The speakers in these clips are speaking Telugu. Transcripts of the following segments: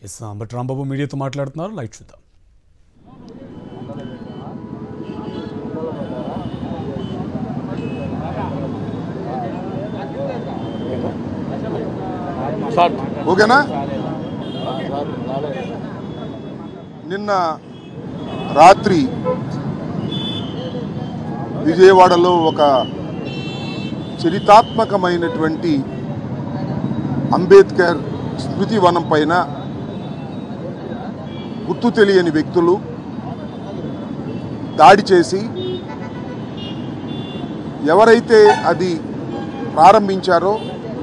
ఎస్ బట్ రాంబాబు మీడియాతో మాట్లాడుతున్నారు లైట్ చూద్దాం ఓకేనా నిన్న రాత్రి విజయవాడలో ఒక చరితాత్మకమైనటువంటి అంబేద్కర్ స్మృతి వనం పైన గుర్తు తెలియని వ్యక్తులు దాడి చేసి ఎవరైతే అది ప్రారంభించారో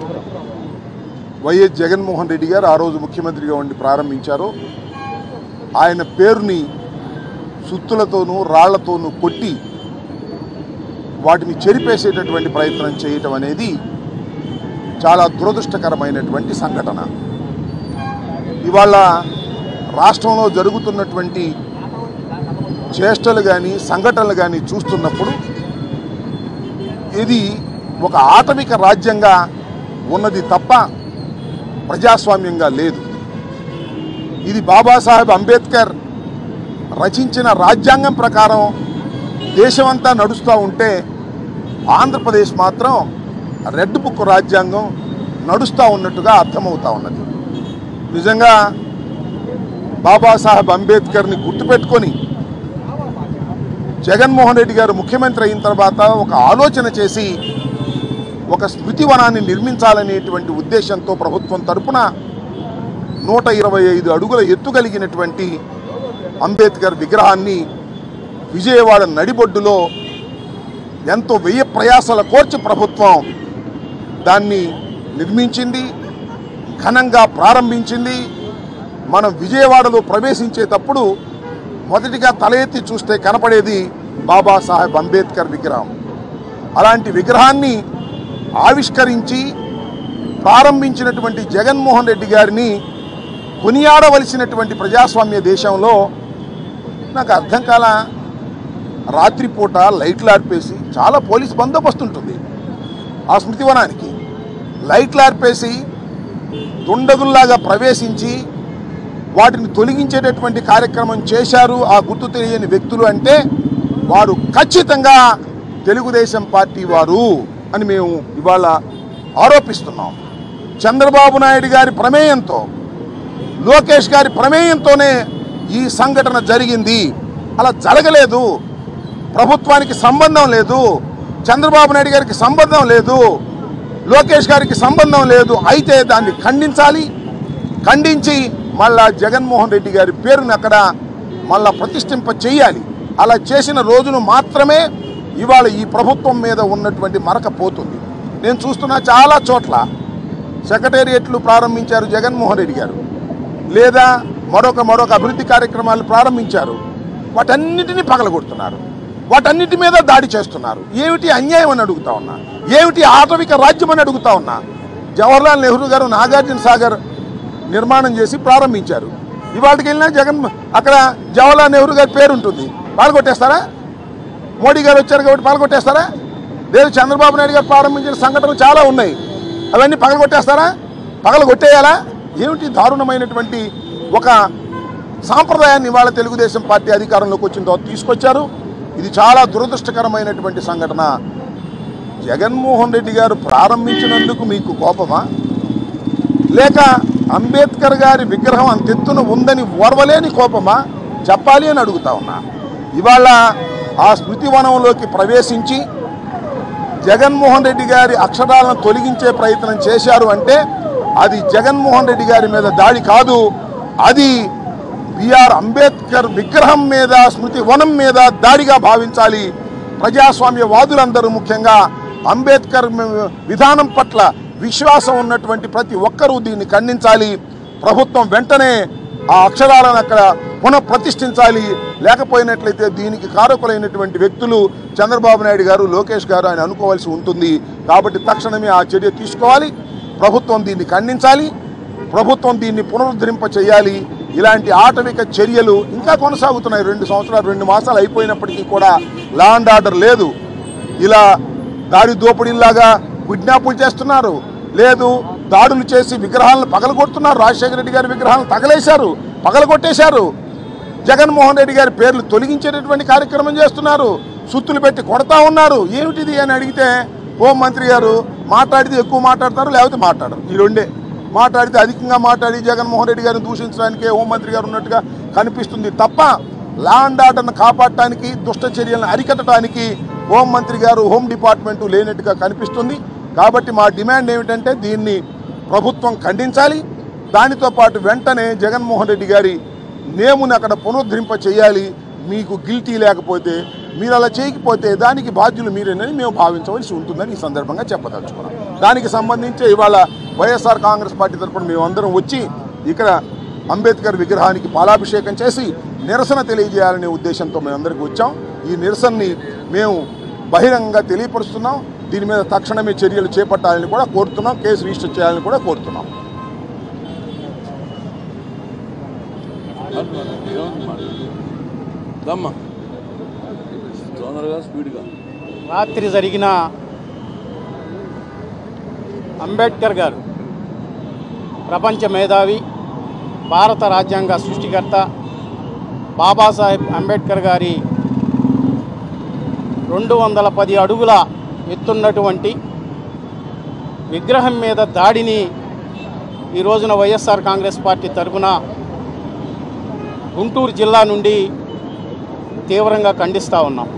వైఎస్ జగన్మోహన్ రెడ్డి గారు ఆ రోజు ముఖ్యమంత్రిగా ఉండి ప్రారంభించారో ఆయన పేరుని సుత్తులతోనూ రాళ్లతోనూ కొట్టి వాటిని చెరిపేసేటటువంటి ప్రయత్నం చేయటం అనేది చాలా దురదృష్టకరమైనటువంటి సంఘటన ఇవాళ రాష్ట్రంలో జరుగుతున్నటువంటి చేష్టలు కానీ సంఘటనలు కానీ చూస్తున్నప్పుడు ఇది ఒక ఆటవిక రాజ్యంగా ఉన్నది తప్ప ప్రజాస్వామ్యంగా లేదు ఇది బాబాసాహెబ్ అంబేద్కర్ రచించిన రాజ్యాంగం ప్రకారం దేశమంతా నడుస్తూ ఉంటే ఆంధ్రప్రదేశ్ మాత్రం రెడ్ బుక్ రాజ్యాంగం నడుస్తూ ఉన్నట్టుగా అర్థమవుతా ఉన్నది నిజంగా బాబాసాహెబ్ అంబేద్కర్ని గుర్తుపెట్టుకొని జగన్మోహన్ రెడ్డి గారు ముఖ్యమంత్రి అయిన తర్వాత ఒక ఆలోచన చేసి ఒక స్మృతి వనాన్ని నిర్మించాలనేటువంటి ఉద్దేశంతో ప్రభుత్వం తరపున నూట ఇరవై ఐదు అడుగుల ఎత్తు కలిగినటువంటి అంబేద్కర్ విగ్రహాన్ని విజయవాడ నడిబొడ్డులో ఎంతో వెయ్యి ప్రయాసాల కోర్చి ప్రభుత్వం దాన్ని నిర్మించింది ఘనంగా ప్రారంభించింది మనం విజయవాడలో ప్రవేశించేటప్పుడు మొదటిగా తల ఎత్తి చూస్తే కనపడేది బాబాసాహెబ్ అంబేద్కర్ విగ్రహం అలాంటి విగ్రహాన్ని ఆవిష్కరించి ప్రారంభించినటువంటి జగన్మోహన్ రెడ్డి గారిని కొనియాడవలసినటువంటి ప్రజాస్వామ్య దేశంలో నాకు అర్థం కాల రాత్రిపూట లైట్లు ఆర్పేసి చాలా పోలీస్ బందోబస్తు ఉంటుంది ఆ స్మృతివనానికి లైట్లు ఆర్పేసి దుండగుల్లాగా ప్రవేశించి వాటిని తొలగించేటటువంటి కార్యక్రమం చేశారు ఆ గుర్తు తెలియని వ్యక్తులు అంటే వారు ఖచ్చితంగా తెలుగుదేశం పార్టీ వారు అని మేము ఇవాళ ఆరోపిస్తున్నాం చంద్రబాబు నాయుడు గారి ప్రమేయంతో లోకేష్ గారి ప్రమేయంతోనే ఈ సంఘటన జరిగింది అలా జరగలేదు ప్రభుత్వానికి సంబంధం లేదు చంద్రబాబు నాయుడు గారికి సంబంధం లేదు లోకేష్ గారికి సంబంధం లేదు అయితే దాన్ని ఖండించాలి ఖండించి మళ్ళా జగన్మోహన్ రెడ్డి గారి పేరుని అక్కడ మళ్ళా ప్రతిష్ఠింప చేయాలి అలా చేసిన రోజును మాత్రమే ఇవాళ ఈ ప్రభుత్వం మీద ఉన్నటువంటి మరక పోతుంది నేను చూస్తున్న చాలా చోట్ల సెక్రటేరియట్లు ప్రారంభించారు జగన్మోహన్ రెడ్డి గారు లేదా మరొక మరొక అభివృద్ధి కార్యక్రమాలు ప్రారంభించారు వాటన్నిటిని పగలగొడుతున్నారు వాటన్నిటి మీద దాడి చేస్తున్నారు ఏమిటి అన్యాయం అని అడుగుతా ఉన్నా ఏమిటి ఆటవిక రాజ్యం అని అడుగుతా ఉన్నా జవహర్లాల్ నెహ్రూ గారు నాగార్జున సాగర్ నిర్మాణం చేసి ప్రారంభించారు ఇవాళకి వెళ్ళినా జగన్ అక్కడ జవహర్లాల్ నెహ్రూ గారి పేరు ఉంటుంది పాల్గొట్టేస్తారా మోడీ గారు వచ్చారు కాబట్టి పాల్గొట్టేస్తారా లేదు చంద్రబాబు నాయుడు గారు ప్రారంభించిన సంఘటనలు చాలా ఉన్నాయి అవన్నీ పగలగొట్టేస్తారా పగలగొట్టేయాలా ఏమిటి దారుణమైనటువంటి ఒక సాంప్రదాయాన్ని ఇవాళ తెలుగుదేశం పార్టీ అధికారంలోకి వచ్చిన తర్వాత తీసుకొచ్చారు ఇది చాలా దురదృష్టకరమైనటువంటి సంఘటన జగన్మోహన్ రెడ్డి గారు ప్రారంభించినందుకు మీకు కోపమా లేక అంబేద్కర్ గారి విగ్రహం అంతెత్తున ఉందని ఓర్వలేని కోపమా చెప్పాలి అని అడుగుతా ఉన్నా ఇవాళ ఆ స్మృతి వనంలోకి ప్రవేశించి జగన్మోహన్ రెడ్డి గారి అక్షరాలను తొలగించే ప్రయత్నం చేశారు అంటే అది జగన్మోహన్ రెడ్డి గారి మీద దాడి కాదు అది బిఆర్ అంబేద్కర్ విగ్రహం మీద స్మృతి వనం మీద దాడిగా భావించాలి ప్రజాస్వామ్యవాదులందరూ ముఖ్యంగా అంబేద్కర్ విధానం పట్ల విశ్వాసం ఉన్నటువంటి ప్రతి ఒక్కరూ దీన్ని ఖండించాలి ప్రభుత్వం వెంటనే ఆ అక్షరాలను అక్కడ పునః ప్రతిష్ఠించాలి లేకపోయినట్లయితే దీనికి కారకులైనటువంటి వ్యక్తులు చంద్రబాబు నాయుడు గారు లోకేష్ గారు ఆయన అనుకోవాల్సి ఉంటుంది కాబట్టి తక్షణమే ఆ చర్య తీసుకోవాలి ప్రభుత్వం దీన్ని ఖండించాలి ప్రభుత్వం దీన్ని పునరుద్ధరింప చేయాలి ఇలాంటి ఆటవిక చర్యలు ఇంకా కొనసాగుతున్నాయి రెండు సంవత్సరాలు రెండు మాసాలు అయిపోయినప్పటికీ కూడా లా అండ్ ఆర్డర్ లేదు ఇలా దారి దోపిడీలాగా కిడ్నాపులు చేస్తున్నారు లేదు దాడులు చేసి విగ్రహాలను పగలగొడుతున్నారు రాజశేఖర రెడ్డి గారి విగ్రహాలను తగలేశారు పగలగొట్టేశారు జగన్మోహన్ రెడ్డి గారి పేర్లు తొలగించేటటువంటి కార్యక్రమం చేస్తున్నారు సుత్తులు పెట్టి కొడతా ఉన్నారు ఏమిటిది అని అడిగితే హోంమంత్రి గారు మాట్లాడితే ఎక్కువ మాట్లాడతారు లేకపోతే మాట్లాడరు ఈ రెండే మాట్లాడితే అధికంగా మాట్లాడి జగన్మోహన్ రెడ్డి గారిని దూషించడానికే హోంమంత్రి గారు ఉన్నట్టుగా కనిపిస్తుంది తప్ప లా అండ్ ఆర్డర్ను కాపాడటానికి దుష్ట చర్యలను అరికట్టడానికి హోంమంత్రి గారు హోం డిపార్ట్మెంటు లేనట్టుగా కనిపిస్తుంది కాబట్టి మా డిమాండ్ ఏమిటంటే దీన్ని ప్రభుత్వం ఖండించాలి దానితో పాటు వెంటనే జగన్మోహన్ రెడ్డి గారి నేముని అక్కడ పునరుద్ధరింప చేయాలి మీకు గిల్టీ లేకపోతే మీరు అలా చేయకపోతే దానికి బాధ్యులు మీరేనని మేము భావించవలసి ఉంటుందని ఈ సందర్భంగా చెప్పదలుచుకున్నాం దానికి సంబంధించి ఇవాళ వైఎస్ఆర్ కాంగ్రెస్ పార్టీ తరఫున మేమందరం వచ్చి ఇక్కడ అంబేద్కర్ విగ్రహానికి పాలాభిషేకం చేసి నిరసన తెలియజేయాలనే ఉద్దేశంతో మేమందరికి వచ్చాం ఈ నిరసనని మేము బహిరంగంగా తెలియపరుస్తున్నాం దీని మీద తక్షణమే చర్యలు చేపట్టాలని కూడా కోరుతున్నాం కేసు రిజిస్టర్ చేయాలని కూడా కోరుతున్నాం దమ్మా తొందరగా స్పీడ్గా రాత్రి జరిగిన అంబేద్కర్ గారు ప్రపంచ మేధావి భారత రాజ్యాంగ సృష్టికర్త బాబాసాహెబ్ అంబేద్కర్ గారి రెండు వందల పది అడుగుల ఎత్తున్నటువంటి విగ్రహం మీద దాడిని ఈ రోజున వైఎస్ఆర్ కాంగ్రెస్ పార్టీ తరఫున గుంటూరు జిల్లా నుండి తీవ్రంగా ఖండిస్తూ ఉన్నాం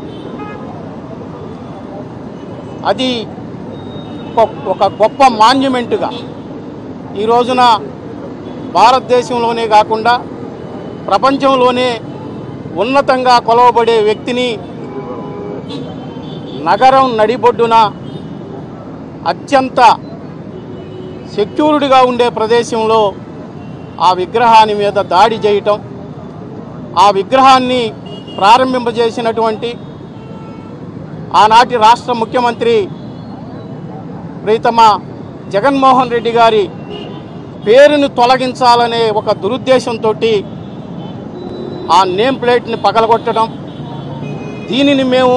అది ఒక- ఒక గొప్ప మాన్యుమెంటుగా ఈ రోజున భారతదేశంలోనే కాకుండా ప్రపంచంలోనే ఉన్నతంగా కొలవబడే వ్యక్తిని నగరం నడిబొడ్డున అత్యంత సెక్యూర్డ్గా ఉండే ప్రదేశంలో ఆ విగ్రహాన్ని మీద దాడి చేయటం ఆ విగ్రహాన్ని ప్రారంభింపజేసినటువంటి ఆనాటి రాష్ట్ర ముఖ్యమంత్రి ప్రీతమ జగన్మోహన్ రెడ్డి గారి పేరును తొలగించాలనే ఒక దురుద్దేశంతో ఆ నేమ్ ప్లేట్ని పగలగొట్టడం దీనిని మేము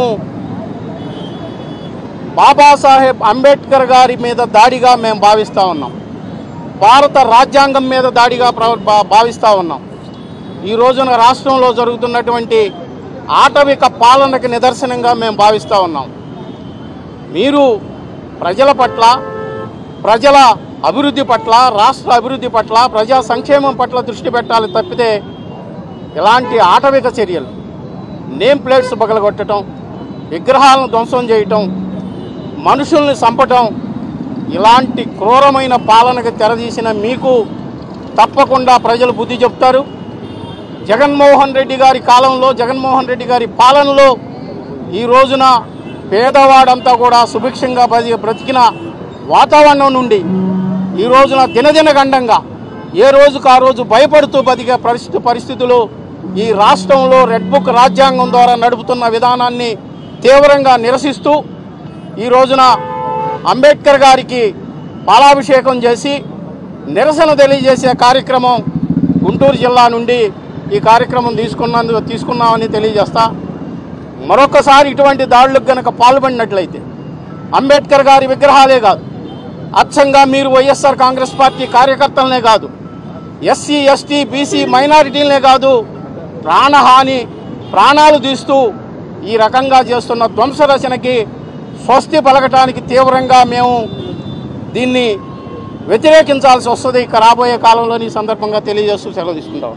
బాబాసాహెబ్ అంబేద్కర్ గారి మీద దాడిగా మేము భావిస్తూ ఉన్నాం భారత రాజ్యాంగం మీద దాడిగా ప్ర- భా- భావిస్తూ ఉన్నాం ఈ రోజున రాష్ట్రంలో జరుగుతున్నటువంటి ఆటవిక పాలనకి నిదర్శనంగా మేము భావిస్తూ ఉన్నాం మీరు ప్రజల పట్ల ప్రజల అభివృద్ధి పట్ల రాష్ట్ర అభివృద్ధి పట్ల ప్రజా సంక్షేమం పట్ల దృష్టి పెట్టాలి తప్పితే ఇలాంటి ఆటవిక చర్యలు నేమ్ ప్లేట్స్ పగలగొట్టడం విగ్రహాలను ధ్వంసం చేయటం మనుషుల్ని చంపటం ఇలాంటి క్రూరమైన పాలనకు తెరదీసిన మీకు తప్పకుండా ప్రజలు బుద్ధి చెప్తారు జగన్మోహన్ రెడ్డి గారి కాలంలో జగన్మోహన్ రెడ్డి గారి పాలనలో ఈ రోజున పేదవాడంతా కూడా సుభిక్షంగా బ్రతి- బ్రతికిన వాతావరణం నుండి ఈ రోజున దినదిన గండంగా ఏ రోజుకు ఆ రోజు భయపడుతూ బతికే పరిస్థితి పరిస్థితులు ఈ రాష్ట్రంలో రెడ్ బుక్ రాజ్యాంగం ద్వారా నడుపుతున్న విధానాన్ని తీవ్రంగా నిరసిస్తూ ఈ రోజున అంబేద్కర్ గారికి పాలాభిషేకం చేసి నిరసన తెలియజేసే కార్యక్రమం గుంటూరు జిల్లా నుండి ఈ కార్యక్రమం తీసుకున్నందుకు తీసుకున్నామని తెలియజేస్తా మరొకసారి ఇటువంటి దాడులకు గనక పాల్పడినట్లయితే అంబేద్కర్ గారి విగ్రహాలే కాదు అచ్చంగా మీరు వైఎస్ఆర్ కాంగ్రెస్ పార్టీ కార్యకర్తలనే కాదు ఎస్సీ ఎస్టీ బీసీ మైనారిటీలనే కాదు ప్రాణహాని ప్రాణాలు తీస్తూ ఈ రకంగా చేస్తున్న ధ్వంసరచనకి స్వస్తి పలకటానికి తీవ్రంగా మేము దీన్ని వ్యతిరేకించాల్సి వస్తుంది ఇక రాబోయే కాలంలోని ఈ సందర్భంగా తెలియజేస్తూ సెలవు తీసుకుంటాం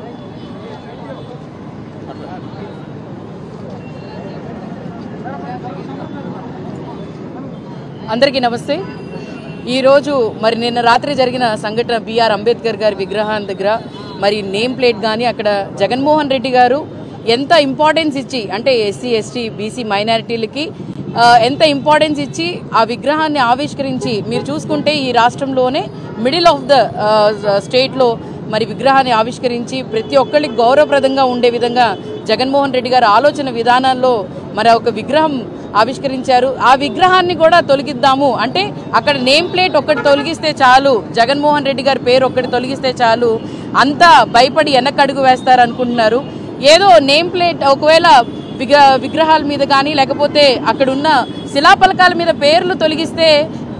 అందరికీ నమస్తే ఈరోజు మరి నిన్న రాత్రి జరిగిన సంఘటన బిఆర్ అంబేద్కర్ గారి విగ్రహం దగ్గర మరి నేమ్ ప్లేట్ కానీ అక్కడ జగన్మోహన్ రెడ్డి గారు ఎంత ఇంపార్టెన్స్ ఇచ్చి అంటే ఎస్సీ ఎస్టీ బీసీ మైనారిటీలకి ఆ, ఎంత ఇంపార్టెన్స్ ఇచ్చి ఆ విగ్రహాన్ని ఆవిష్కరించి మీరు చూసుకుంటే ఈ రాష్ట్రంలోనే మిడిల్ ఆఫ్ ద స్టేట్లో మరి విగ్రహాన్ని ఆవిష్కరించి ప్రతి ఒక్కరికి గౌరవప్రదంగా ఉండే విధంగా జగన్మోహన్ రెడ్డి గారి ఆలోచన విధానాల్లో మరి ఒక విగ్రహం ఆవిష్కరించారు ఆ విగ్రహాన్ని కూడా తొలగిద్దాము అంటే అక్కడ నేమ్ ప్లేట్ ఒక్కటి తొలగిస్తే చాలు జగన్మోహన్ రెడ్డి గారి పేరు ఒక్కటి తొలగిస్తే చాలు అంతా భయపడి వెనకడుగు వేస్తారు అనుకుంటున్నారు ఏదో నేమ్ ప్లేట్ ఒకవేళ విగ్ర విగ్రహాల మీద కానీ లేకపోతే అక్కడ ఉన్న శిలాఫలకాల మీద పేర్లు తొలగిస్తే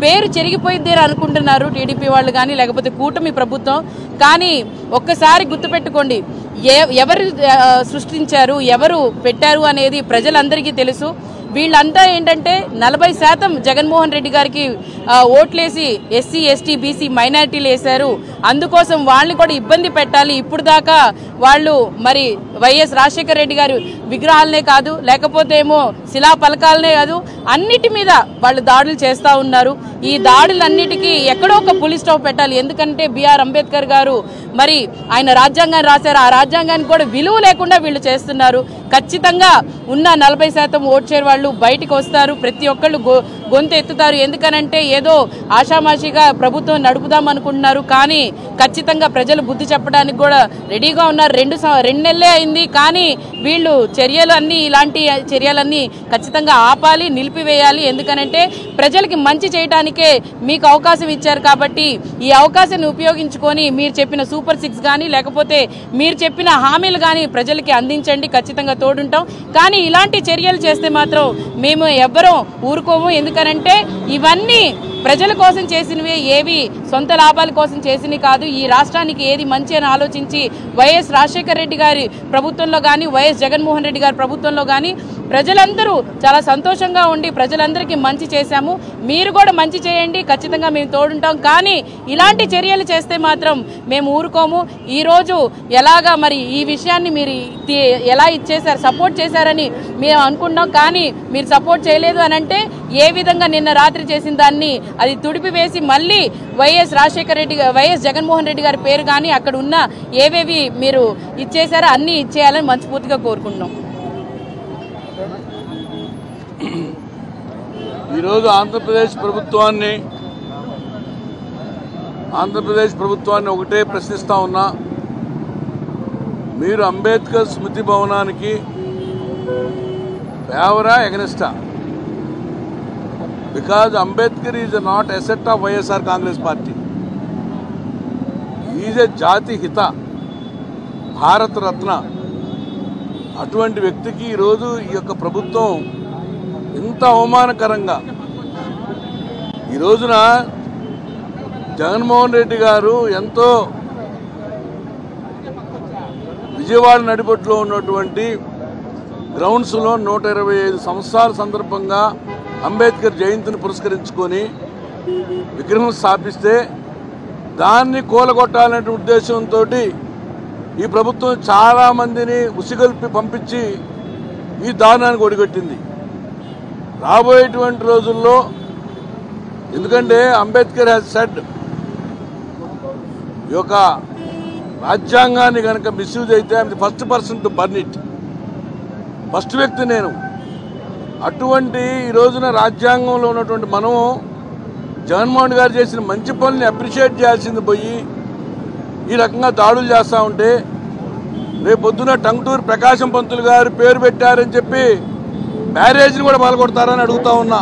పేరు చెరిగిపోయిద్దే అనుకుంటున్నారు టీడీపీ వాళ్ళు కానీ లేకపోతే కూటమి ప్రభుత్వం కానీ ఒక్కసారి గుర్తుపెట్టుకోండి ఏ ఎవరు ఆ, సృష్టించారు ఎవరు పెట్టారు అనేది ప్రజలందరికీ తెలుసు వీళ్ళంతా ఏంటంటే నలభై శాతం జగన్మోహన్ రెడ్డి గారికి ఆ, ఓట్లేసి ఎస్సీ ఎస్టీ బీసీ మైనారిటీలు వేశారు అందుకోసం వాళ్ళని కూడా ఇబ్బంది పెట్టాలి ఇప్పుడు దాకా వాళ్ళు మరి వైఎస్ రాజశేఖర రెడ్డి గారు విగ్రహాలనే కాదు లేకపోతే ఏమో శిలా పలకాలనే కాదు అన్నిటి మీద వాళ్ళు దాడులు చేస్తూ ఉన్నారు ఈ దాడులన్నిటికీ ఎక్కడో ఒక పులి స్టాప్ పెట్టాలి ఎందుకంటే బిఆర్ అంబేద్కర్ గారు మరి ఆయన రాజ్యాంగాన్ని రాశారు ఆ రాజ్యాంగాన్ని కూడా విలువ లేకుండా వీళ్ళు చేస్తున్నారు ఖచ్చితంగా ఉన్న నలభై శాతం ఓట్ షేర్ వాళ్ళు బయటికి వస్తారు ప్రతి ఒక్కళ్ళు గొ గొంతు ఎత్తుతారు ఎందుకనంటే ఏదో ఆషామాషిగా ప్రభుత్వం నడుపుదాం అనుకుంటున్నారు కానీ ఖచ్చితంగా ప్రజలు బుద్ధి చెప్పడానికి కూడా రెడీగా ఉన్నారు రెండు సం- రెండు నెలలే అయింది కానీ వీళ్ళు చర్యలు అన్నీ ఇలాంటి చర్యలన్నీ ఖచ్చితంగా ఆపాలి నిలిపివేయాలి ఎందుకనంటే ప్రజలకి మంచి చేయడానికే మీకు అవకాశం ఇచ్చారు కాబట్టి ఈ అవకాశాన్ని ఉపయోగించుకొని మీరు చెప్పిన సూపర్ సిక్స్ కానీ లేకపోతే మీరు చెప్పిన హామీలు కానీ ప్రజలకి అందించండి ఖచ్చితంగా తోడుంటాం కానీ ఇలాంటి చర్యలు చేస్తే మాత్రం మేము ఎవ్వరం ఊరుకోము ఎందుకనంటే ఇవన్నీ ప్రజల కోసం చేసినవి ఏవి సొంత లాభాల కోసం చేసినవి కాదు ఈ రాష్ట్రానికి ఏది మంచి అని ఆలోచించి వైఎస్ రాజశేఖర రెడ్డి గారి ప్రభుత్వంలో కానీ వైఎస్ జగన్మోహన్ రెడ్డి గారి ప్రభుత్వంలో కానీ ప్రజలందరూ చాలా సంతోషంగా ఉండి ప్రజలందరికీ మంచి చేశాము మీరు కూడా మంచి చేయండి ఖచ్చితంగా మేము తోడుంటాం కానీ ఇలాంటి చర్యలు చేస్తే మాత్రం మేము ఊరుకోము ఈరోజు ఎలాగా మరి ఈ విషయాన్ని మీరు తి- ఎలా ఇచ్చేశారు సపోర్ట్ చేశారని మేము అనుకున్నాం కానీ మీరు సపోర్ట్ చేయలేదు అని అంటే ఏ విధంగా నిన్న రాత్రి చేసిన దాన్ని అది తుడిపి వేసి మళ్ళీ వైఎస్ రాజశేఖర రెడ్డి గా- వైఎస్ జగన్మోహన్ రెడ్డి గారి పేరు కానీ అక్కడ ఉన్న ఏవేవి మీరు ఇచ్చేశారో అన్నీ ఇచ్చేయాలని మనస్ఫూర్తిగా కోరుకుంటున్నాం ఈరోజు ఆంధ్రప్రదేశ్ ప్రభుత్వాన్ని ఆంధ్రప్రదేశ్ ప్రభుత్వాన్ని ఒకటే ప్రశ్నిస్తా ఉన్నా మీరు అంబేద్కర్ స్మృతి భవనానికి ఫేవరా ఎగనిస్టా because Ambedkar is not asset of YSR Congress party is a జాతి హిత భారత రత్న అటువంటి వ్యక్తికి ఈరోజు ఈ యొక్క ప్రభుత్వం ఇంత అవమానకరంగా ఈ రోజున జగన్మోహన్ రెడ్డి గారు ఎంతో విజయవాడ నడిబొట్టులో ఉన్నటువంటి గ్రౌండ్స్లో నూట ఇరవై ఐదు సంవత్సరాల సందర్భంగా అంబేద్కర్ జయంతిని పురస్కరించుకొని విగ్రహం స్థాపిస్తే దాన్ని కూలగొట్టాలనే ఉద్దేశంతో ఈ ప్రభుత్వం చాలా మందిని ఉసిగొల్పి పంపించి ఈ దారుణానికి ఒడిగట్టింది రాబోయేటువంటి రోజుల్లో ఎందుకంటే అంబేద్కర్ హ్యాస్ సెడ్ ఈ యొక్క రాజ్యాంగాన్ని కనుక మిస్యూజ్ అయితే I'm the first person to burn it first వ్యక్తి నేను అటువంటి ఈ రోజున రాజ్యాంగంలో ఉన్నటువంటి మనం జగన్మోహన్ గారు చేసిన మంచి పనుల్ని అప్రిషియేట్ చేయాల్సింది పోయి ఈ రకంగా దాడులు చేస్తూ ఉంటే రేపు పొద్దున టంగుటూరు ప్రకాశం పంతులు గారు పేరు పెట్టారని చెప్పి బ్యారేజ్ని కూడా పాల్గొడతారని అడుగుతా ఉన్నా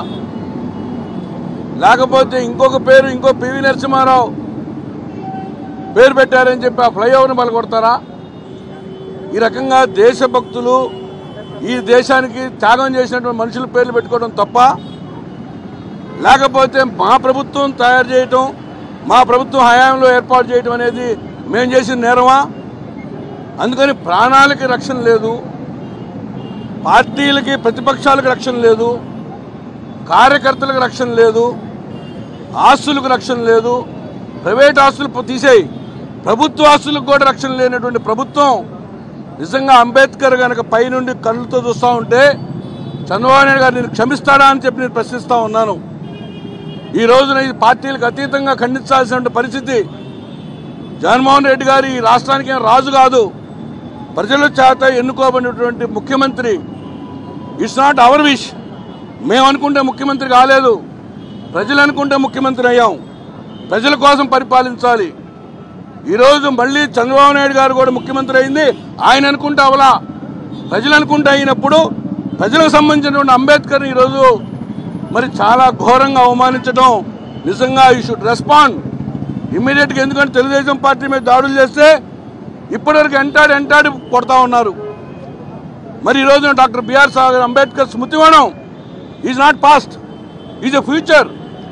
లేకపోతే ఇంకొక పేరు ఇంకో పివి నరసింహారావు పేరు పెట్టారని చెప్పి ఆ ఫ్లైఓవర్ని పలకొడతారా ఈ రకంగా దేశభక్తులు ఈ దేశానికి త్యాగం చేసినటువంటి మనుషుల పేర్లు పెట్టుకోవడం తప్ప లేకపోతే మా ప్రభుత్వం తయారు చేయటం మా ప్రభుత్వం హయాంలో ఏర్పాటు చేయటం అనేది మేము చేసిన నేరమా అందుకని ప్రాణాలకి రక్షణ లేదు పార్టీలకి ప్రతిపక్షాలకు రక్షణ లేదు కార్యకర్తలకు రక్షణ లేదు ఆస్తులకు రక్షణ లేదు ప్రైవేట్ ఆస్తులు తీసేయి ప్రభుత్వ ఆస్తులకు కూడా రక్షణ లేనటువంటి ప్రభుత్వం నిజంగా అంబేద్కర్ కనుక పైనుండి కళ్ళతో చూస్తూ ఉంటే చంద్రబాబు నాయుడు గారు నేను క్షమిస్తాడా అని చెప్పి నేను ప్రశ్నిస్తా ఉన్నాను ఈ రోజున ఈ పార్టీలకు అతీతంగా ఖండించాల్సిన పరిస్థితి జగన్మోహన్ రెడ్డి గారు ఈ రాష్ట్రానికి ఏం రాజు కాదు ప్రజల చేత ఎన్నుకోబడినటువంటి ముఖ్యమంత్రి ఇట్స్ నాట్ అవర్ విష్ మేము అనుకుంటే ముఖ్యమంత్రి కాలేదు ప్రజలు అనుకుంటే ముఖ్యమంత్రి అయ్యాం ప్రజల కోసం పరిపాలించాలి ఈరోజు మళ్ళీ చంద్రబాబు నాయుడు గారు కూడా ముఖ్యమంత్రి అయింది ఆయన అనుకుంటే అవలా ప్రజలు అనుకుంటే అయినప్పుడు ప్రజలకు సంబంధించినటువంటి అంబేద్కర్ని ఈరోజు మరి చాలా ఘోరంగా అవమానించడం నిజంగా యూ షుడ్ రెస్పాండ్ ఇమ్మీడియట్గా ఎందుకంటే తెలుగుదేశం పార్టీ మీద దాడులు చేస్తే ఇప్పటివరకు ఎంటాడి ఎంటాడి కొడతా ఉన్నారు మరి ఈ రోజున డాక్టర్ బిఆర్ సాగర్ అంబేద్కర్ స్మృతివనం is not past is a future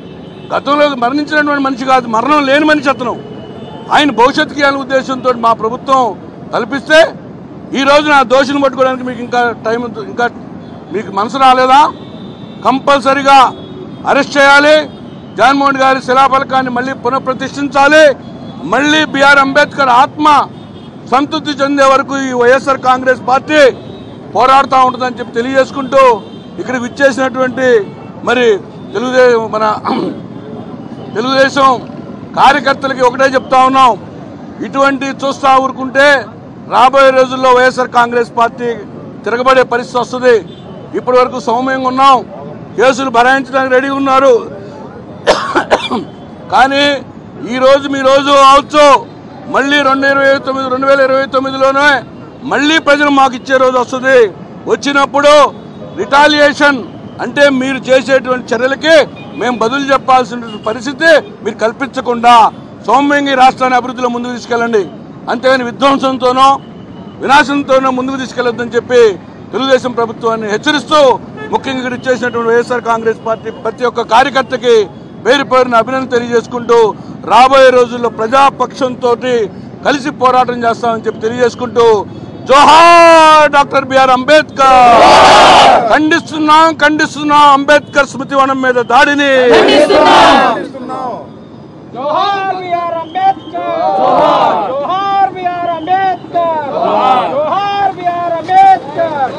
గతంలో మరణించినటువంటి మనిషి కాదు మరణం లేని మనిషి అతను ఆయన భవిష్యత్తుకి అనే ఉద్దేశంతో మా ప్రభుత్వం కల్పిస్తే ఈ రోజున ఆ దోషిని పట్టుకోవడానికి మీకు ఇంకా టైం ఇంకా మీకు మనసు రాలేదా కంపల్సరిగా అరెస్ట్ చేయాలి జగన్మోహన్ గారి శిలాఫలకాన్ని మళ్ళీ పునఃప్రతిష్ఠించాలి మళ్ళీ బిఆర్ అంబేద్కర్ ఆత్మ సంతృప్తి చెందే వరకు ఈ వైఎస్ఆర్ కాంగ్రెస్ పార్టీ పోరాడుతూ ఉంటుందని చెప్పి తెలియజేసుకుంటూ ఇక్కడ విచ్చేసినటువంటి మరి తెలుగుదేశం మన తెలుగుదేశం కార్యకర్తలకి ఒకటే చెప్తా ఉన్నాం ఇటువంటి చూస్తా ఊరుకుంటే రాబోయే రోజుల్లో వైఎస్ఆర్ కాంగ్రెస్ పార్టీ తిరగబడే పరిస్థితి వస్తుంది ఇప్పటి వరకు సౌమ్యంగా ఉన్నాం కేసులు భరాయించడానికి రెడీ ఉన్నారు కానీ ఈ రోజు మీ రోజు అవచ్చు మళ్ళీ రెండు ఇరవై తొమ్మిది రెండు వేల ఇరవై తొమ్మిదిలోనే మళ్ళీ ప్రజలు మాకు ఇచ్చే రోజు వస్తుంది వచ్చినప్పుడు రిటాలియేషన్ అంటే మీరు చేసేటువంటి చర్యలకి మేము బదులు చెప్పాల్సిన పరిస్థితి మీరు కల్పించకుండా సౌమ్యంగా ఈ రాష్ట్రాన్ని అభివృద్ధిలో ముందుకు తీసుకెళ్ళండి అంతేగాని విధ్వంసంతోనో వినాశంతోనో ముందుకు తీసుకెళ్లొద్దని చెప్పి తెలుగుదేశం ప్రభుత్వాన్ని హెచ్చరిస్తూ ముఖ్యంగా ఇక్కడ ఇచ్చేసినటువంటి వైఎస్ఆర్ కాంగ్రెస్ పార్టీ ప్రతి ఒక్క కార్యకర్తకి పేరు పేరున అభినందన తెలియజేసుకుంటూ రాబోయే రోజుల్లో ప్రజాపక్షంతో కలిసి పోరాటం చేస్తామని చెప్పి తెలియజేసుకుంటూ జోహార్ డాక్టర్ బిఆర్ అంబేద్కర్ ఖండిస్తున్నాం ఖండిస్తున్నాం అంబేద్కర్ స్మృతివనం మీద దాడిని